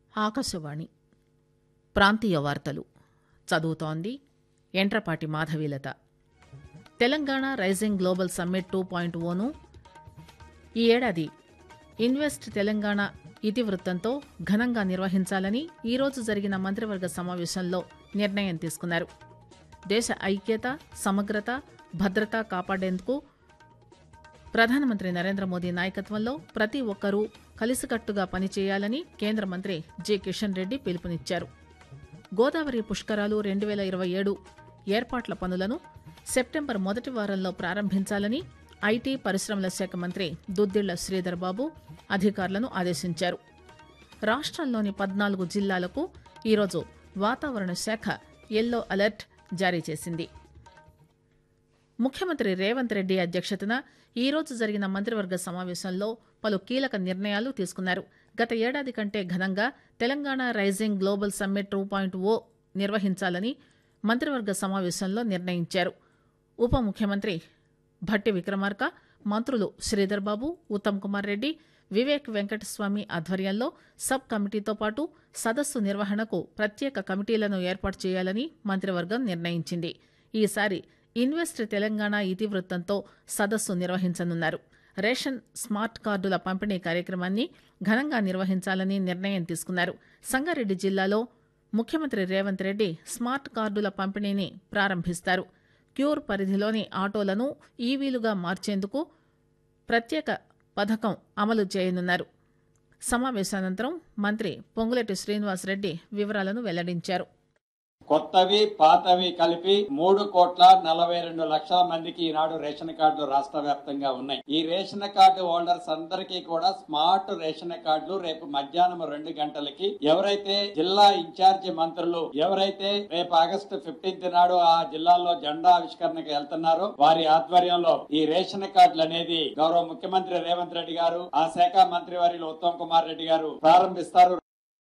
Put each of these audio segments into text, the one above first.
ఆకాశవాణి ప్రాంతీయ వార్తలు చదువుతోంది Yentrapati Madhavilatha Telangana rising global summit two point o ఈ ఏడాది ఇన్వెస్ట్ తెలంగాణ ఇతివృత్తంతో ఘనంగా నిర్వహించాలని ఈరోజు జరిగిన మంత్రివర్గ సమావేశంలో నిర్ణయం తీసుకున్నారు దేశ ఐక్యత సమగ్రత భద్రత కాపాడేందుకు ప్రధానమంత్రి నరేంద్ర మోదీ నాయకత్వంలో ప్రతి ఒక్కరూ కలిసికట్టుగా పనిచేయాలని కేంద్ర మంత్రి జి కిషన్ రెడ్డి పిలుపునిచ్చారు గోదావరి పుష్కరాలు రెండు వేల ఇరవై ఏడు ఏర్పాట్ల పనులను సెప్టెంబర్ మొదటి వారంలో ప్రారంభించాలని ఐటీ పరిశ్రమల శాఖ మంత్రి దుద్దిళ్ల శ్రీధర్ బాబు అధికారులను ఆదేశించారు రాష్ట్రంలోని పద్నాలుగు జిల్లాలకు ఈరోజు వాతావరణ శాఖ ఎల్లో అలర్ట్ జారీ చేసింది ముఖ్యమంత్రి రేవంత్ రెడ్డి అధ్యక్షతన ఈరోజు జరిగిన మంత్రివర్గ సమావేశంలో పలు కీలక నిర్ణయాలు తీసుకున్నారు గత ఏడాది కంటే ఘనంగా Telangana rising global summit two point o నిర్వహించాలని మంత్రివర్గ సమావేశంలో నిర్ణయించారు ఉప ముఖ్యమంత్రి భట్టి విక్రమార్క మంత్రులు శ్రీధర్ బాబు ఉత్తమ్ కుమార్ రెడ్డి వివేక్ వెంకటస్వామి ఆధ్వర్యంలో సబ్ కమిటీతో పాటు సదస్సు నిర్వహణకు ప్రత్యేక కమిటీలను ఏర్పాటు చేయాలని మంత్రివర్గం నిర్ణయించింది ఈసారి ఇన్వెస్ట్ తెలంగాణ ఇతివృత్తంతో సదస్సు నిర్వహించనున్నారు రేషన్ స్మార్ట్ కార్డుల పంపిణీ కార్యక్రమాన్ని ఘనంగా నిర్వహించాలని నిర్ణయం తీసుకున్నారు సంగారెడ్డి జిల్లాలో ముఖ్యమంత్రి రేవంత్ రెడ్డి స్మార్ట్ కార్డుల పంపిణీని ప్రారంభిస్తారు క్యూర్ పరిధిలోని ఆటోలను ఈవీలుగా మార్చేందుకు ప్రత్యేక పథకం అమలు చేయనున్నారు సమావేశానంతరం మంత్రి పొంగులేటి శ్రీనివాసరెడ్డి వివరాలను వెల్లడించారు కొత్తవి పాతవి కలిపి మూడు కోట్ల నలభై రెండు లక్షల మందికి ఈనాడు రేషన్ కార్డులు రాష్ట్ర వ్యాప్తంగా ఉన్నాయి ఈ రేషన్ కార్డు హోల్డర్స్ అందరికీ కూడా స్మార్ట్ రేషన్ కార్డులు రేపు మధ్యాహ్నం రెండు గంటలకి ఎవరైతే జిల్లా ఇన్ఛార్జి మంత్రులు ఎవరైతే రేపు ఆగస్టు ఫిఫ్టీన్త్ నాడు ఆ జిల్లాల్లో జెండా ఆవిష్కరణకు వెళ్తున్నారో వారి ఆధ్వర్యంలో ఈ రేషన్ కార్డులు అనేది గౌరవ ముఖ్యమంత్రి రేవంత్ రెడ్డి గారు ఆ శాఖ మంత్రి వారిలో ఉత్తమ్ కుమార్ రెడ్డి గారు ప్రారంభిస్తారు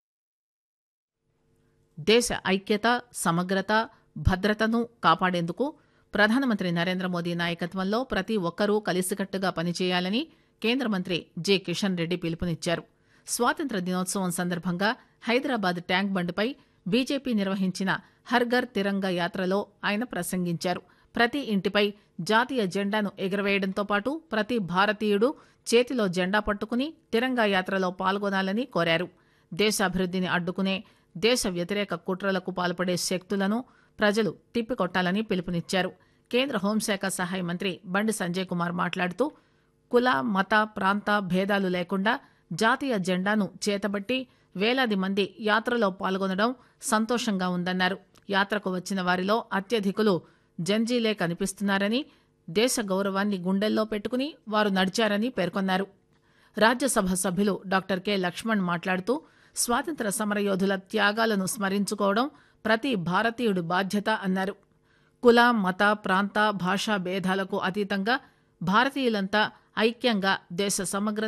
దేశ ఐక్యత సమగ్రత భద్రతను కాపాడేందుకు ప్రధానమంత్రి నరేంద్ర మోదీ నాయకత్వంలో ప్రతి ఒక్కరూ కలిసికట్టుగా పనిచేయాలని కేంద్ర మంత్రి జె కిషన్ రెడ్డి పిలుపునిచ్చారు స్వాతంత్ర దినోత్సవం సందర్భంగా హైదరాబాద్ ట్యాంక్ బండ్పై బీజేపీ నిర్వహించిన హర్ఘర్ తిరంగా యాత్రలో ఆయన ప్రసంగించారు ప్రతి ఇంటిపై జాతీయ జెండాను ఎగురవేయడంతో పాటు ప్రతి భారతీయుడు చేతిలో జెండా పట్టుకుని తిరంగా యాత్రలో పాల్గొనాలని కోరారు దేశాభివృద్ధిని అడ్డుకునే దేశ వ్యతిరేక కుట్రలకు పాల్పడే శక్తులను ప్రజలు తిప్పికొట్టాలని పిలుపునిచ్చారు కేంద్ర హోంశాఖ సహాయ మంత్రి బండి సంజయ్ కుమార్ మాట్లాడుతూ కుల మత ప్రాంత భేదాలు లేకుండా జాతీయ జెండాను చేతబట్టి వేలాది మంది యాత్రలో పాల్గొనడం సంతోషంగా ఉందన్నారు యాత్రకు వచ్చిన వారిలో అత్యధికులు జంజీలే కనిపిస్తున్నారని దేశ గౌరవాన్ని గుండెల్లో పెట్టుకుని వారు నడిచారని పేర్కొన్నారు రాజ్యసభ సభ్యులు డాక్టర్ కె లక్ష్మణ్ మాట్లాడుతూ స్వాతంత్ర సమరయోధుల త్యాగాలను స్మరించుకోవడం ప్రతి భారతీయుడి బాధ్యత అన్నారు కుల మత ప్రాంత భాషా భేదాలకు అతీతంగా భారతీయులంతా ఐక్యంగా దేశ సమగ్ర